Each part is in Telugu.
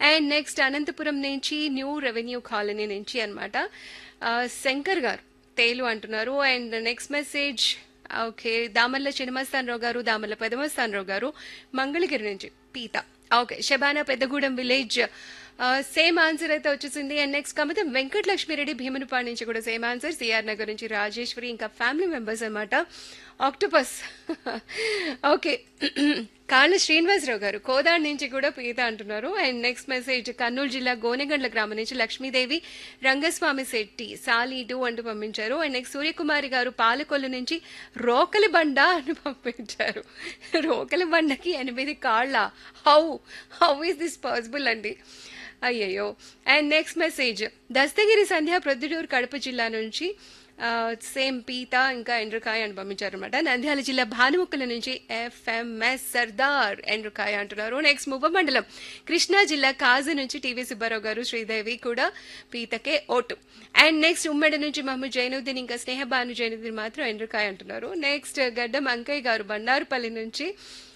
అండ్ నెక్స్ట్ అనంతపురం నుంచి న్యూ రెవెన్యూ కాలనీ నుంచి అనమాట శంకర్ గారు తేలు అంటున్నారు and next message okay Damalla Chinamastanarao garu Damalla Pedamastanarao garu Mangalagiri నుంచి పీత okay Shabana Peddagudem village same answer అయితే వచ్చేసింది అండ్ నెక్స్ట్ కాకపోతే వెంకటలక్ష్మిరెడ్డి భీమునిపాడు నుంచి కూడా సేమ్ ఆన్సర్ సిఆర్ నగర్ నుంచి రాజేశ్వరి ఇంకా ఫ్యామిలీ మెంబర్స్ అనమాట ఆక్టోపస్ ఓకే కాళ్ళ శ్రీనివాసరావు గారు కోదాడ్ నుంచి కూడా పీత అంటున్నారు అండ్ నెక్స్ట్ మెసేజ్ కర్నూలు జిల్లా గోనెగండ్ల గ్రామం నుంచి లక్ష్మీదేవి రంగస్వామి శెట్టి సాలీడు అంటూ పంపించారు అండ్ నెక్స్ట్ సూర్యకుమారి గారు పాలకొల్లు నుంచి రోకలి బండ అని పంపించారు రోకలి బండకి ఎనిమిది కాళ్ళ how how is this possible అండి అయ్యయ్యో and next message Dastagiri Sandhya Proddatur Kadapa జిల్లా నుంచి సేమ్ పీత ఇంకా ఎండ్రకాయ అని పంపించారు అనమాట నంద్యాల జిల్లా భానుముక్కల నుంచి ఎఫ్ఎంఎస్ సర్దార్ ఎండ్రకాయ అంటున్నారు నెక్స్ట్ మువ్వ మండలం కృష్ణా జిల్లా కాజు నుంచి టీవీ సుబ్బారావు గారు శ్రీదేవి కూడా పీతకే ఓటు అండ్ నెక్స్ట్ ఉమ్మడి నుంచి మహమ్మద్ జైనుద్దీన్ ఇంకా స్నేహబాను జైనుద్దీన్ మాత్రం ఎండ్రకాయ అంటున్నారు నెక్స్ట్ గడ్డం అంకయ్య గారు బండారుపల్లి నుంచి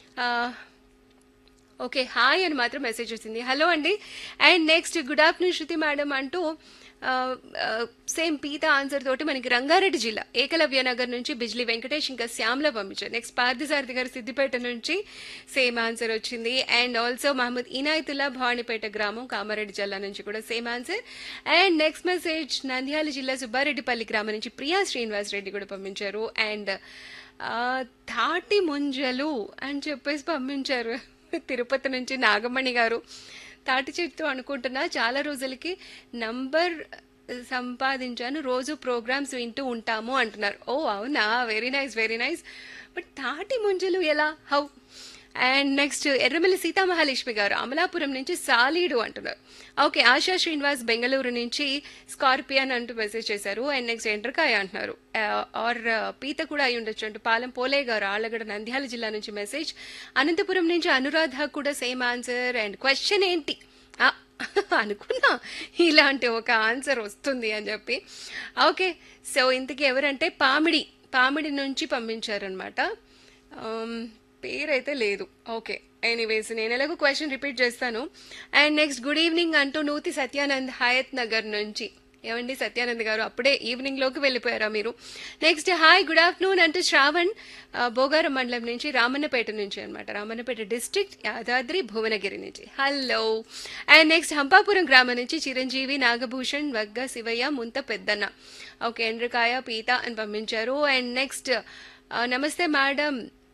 ఓకే హాయ్ అని మాత్రం మెసేజ్ వచ్చింది హలో అండి and next good afternoon Shruti madam అంటూ సేమ్ పీత ఆన్సర్ తోటి మనకి రంగారెడ్డి జిల్లా ఏకలవ్య నగర్ నుంచి బిజ్లీ వెంకటేష్ ఇంకా శ్యామ్ల పంపించారు నెక్స్ట్ పార్థసారథి గారు సిద్దిపేట నుంచి సేమ్ ఆన్సర్ వచ్చింది అండ్ ఆల్సో మహమ్మద్ ఇనాయతుల్లా భవానీపేట గ్రామం కామారెడ్డి జిల్లా నుంచి కూడా same answer and next message Nandyal జిల్లా సుబ్బారెడ్డిపల్లి గ్రామం నుంచి ప్రియా శ్రీనివాస్ రెడ్డి కూడా పంపించారు అండ్ తాటి ముంజలు అని చెప్పేసి పంపించారు తిరుపతి నుంచి నాగమణి గారు తాటి చెట్టు అనుకుంటున్నా చాలా రోజులకి నంబర్ సంపాదించాను రోజు ప్రోగ్రామ్స్ వింటూ ఉంటాము అంటున్నారు ఓ అవునా very nice very nice but తాటి ముంజలు ఎలా how and next Erramalli Sitamahalakshmi garu Amalapuram నుంచి సాలీడు అంటున్నారు ఓకే ఆశా శ్రీనివాస్ బెంగళూరు నుంచి స్కార్పియన్ అంటూ మెసేజ్ చేశారు అండ్ నెక్స్ట్ ఎండ్రకాయ అంటున్నారు ఆర్ పీత కూడా అయి ఉండొచ్చు అంటూ పాలెం పోలే గారు ఆళ్ళగడ నంద్యాల జిల్లా నుంచి మెసేజ్ అనంతపురం నుంచి అనురాధ కూడా సేమ్ ఆన్సర్ అండ్ క్వశ్చన్ ఏంటి అనుకున్నా ఇలాంటి ఒక ఆన్సర్ వస్తుంది అని చెప్పి ఓకే సో ఇంతకీ ఎవరంటే పామిడి పామిడి నుంచి పంపించారనమాట పేరైతే లేదు ఓకే ఎనీవేస్ నేను ఎలాగో క్వశ్చన్ రిపీట్ చేస్తాను అండ్ నెక్స్ట్ గుడ్ ఈవినింగ్ అంటూ నూతి సత్యానంద్ హయత్ నగర్ నుంచి ఏమండి సత్యానంద్ గారు అప్పుడే ఈవినింగ్ లోకి వెళ్ళిపోయారా మీరు నెక్స్ట్ హాయ్ గుడ్ ఆఫ్టర్నూన్ అంటూ శ్రావణ్ బోగారం మండలం నుంచి రామన్నపేట నుంచి అనమాట రామన్నపేట డిస్ట్రిక్ట్ యాదాద్రి భువనగిరి నుంచి హలో అండ్ నెక్స్ట్ హంపాపురం గ్రామం నుంచి చిరంజీవి నాగభూషణ్ వగ్గ శివయ్య ముంత పెద్దన్న ఓకే ఎండ్రకాయ పీత అని పంపించారు అండ్ నెక్స్ట్ నమస్తే మేడం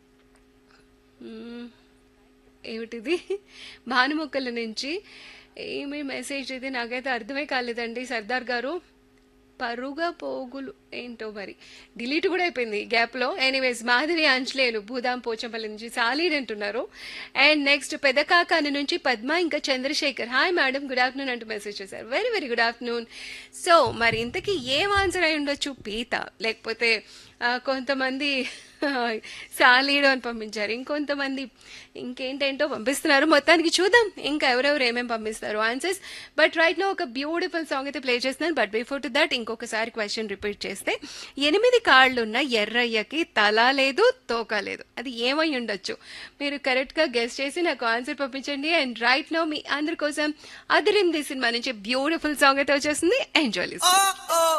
ఏమిటిది భానుమొక్కల నుంచి ఏమి మెసేజ్ ఇది నాకైతే అర్థమే కాలేదండి సర్దార్ గారు పరుగా పోగులు ఏంటో మరి డిలీట్ కూడా అయిపోయింది గ్యాప్లో ఎనీవేస్ మాధవి ఆంజలేయులు భూదాం పోచంపల్లి నుంచి సాలీడ్ అంటున్నారు అండ్ నెక్స్ట్ పెదకాకాని నుంచి పద్మ ఇంకా Chandrashekar hi madam good afternoon అంటూ మెసేజ్ చేశారు very very good afternoon so మరి ఇంతకీ ఏం ఆన్సర్ అయి ఉండొచ్చు పీత లేకపోతే కొంతమంది సాలీడు అని పంపించారు ఇంకొంతమంది ఇంకేంటేంటో పంపిస్తున్నారు మొత్తానికి చూద్దాం ఇంకా ఎవరెవరు ఏమేమి పంపిస్తారు ఆన్సర్స్ బట్ రైట్ లో ఒక బ్యూటిఫుల్ సాంగ్ అయితే ప్లే చేస్తున్నాను బట్ బిఫోర్ టు దట్ ఇంకొకసారి క్వశ్చన్ రిపీట్ చేస్తే ఎనిమిది కాళ్ళున్న ఎర్రయ్యకి తల లేదు తోక లేదు అది ఏమై ఉండొచ్చు మీరు కరెక్ట్గా గెస్ట్ చేసి నాకు ఆన్సర్ పంపించండి అండ్ రైట్ లో మీ అందరి కోసం అదిరింది సినిమా నుంచి బ్యూటిఫుల్ సాంగ్ అయితే వచ్చేస్తుంది ఎంజాయ్